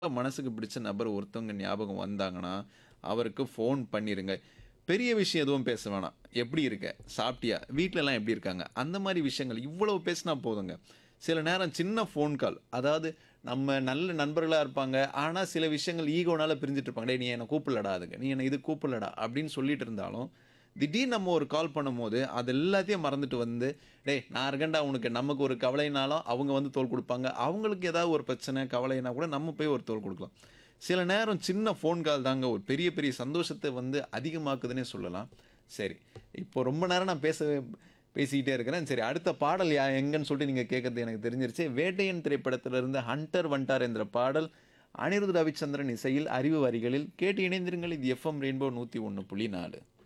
மனசுக்கு பிடிச்ச நபர் ஒருத்தவங்க ஞாபகம் வந்தாங்கன்னா, அவருக்கு ஃபோன் பண்ணிருங்க. பெரிய விஷயம் எதுவும் பேச வேணாம். "எப்படி இருக்க? சாப்பிட்டியா? வீட்லலாம் எப்படி இருக்காங்க?" அந்த மாரி விஷயங்கள் இவ்வளவு பேசினா போதுங்க. சில நேரம் சின்ன ஃபோன் கால், அதாவது நம்ம நல்ல நண்பர்களா இருப்பாங்க. ஆனா சில விஷயங்கள் ஈகோனால பிரிஞ்சுட்டு இருப்பாங்க. "டேய் நீ என்ன கூப்பிடலடா அதுக்கு. நீ என்ன இதுக்கு கூப்பிடலடா" அப்படின்னு சொல்லிட்டு இருந்தாலும், திடீர்னு நம்ம ஒரு கால் பண்ணும்போது, அது எல்லாத்தையும் மறந்துட்டு வந்து, "டேய் நான் இருக்கேன்டா உனக்கு." நமக்கு ஒரு கவலைனாலும் அவங்க வந்து தோள் குடுப்பாங்க. அவங்களுக்கு ஏதாவது ஒரு பிரச்சனை, கவலைனா கூட நம்ம போய் ஒரு தோள் குடுக்கலாம். சில நேரம் சின்ன ஃபோன் கால் தாங்க ஒரு பெரிய பெரிய சந்தோஷத்த வந்து அதிகமாக்குதுன்னே சொல்லலாம். சரி, இப்போ ரொம்ப நேரம் நான் பேச பேசிக்கிட்டே இருக்கிறேன். சரி அடுத்த பாடல் யா எங்கன்னு சொல்லிட்டு நீங்க கேட்கறது எனக்கு தெரிஞ்சிருச்சு. வேட்டையன் திரைப்படத்திலிருந்து "ஹண்டர் வண்டார்" என்ற பாடல் அனிருத் ரவிச்சந்திரன் இசையில், அறிவு வரிகளில் கேட்டு இணைந்திருங்கள். இது எஃப்எம் ரெயின்போ 101.4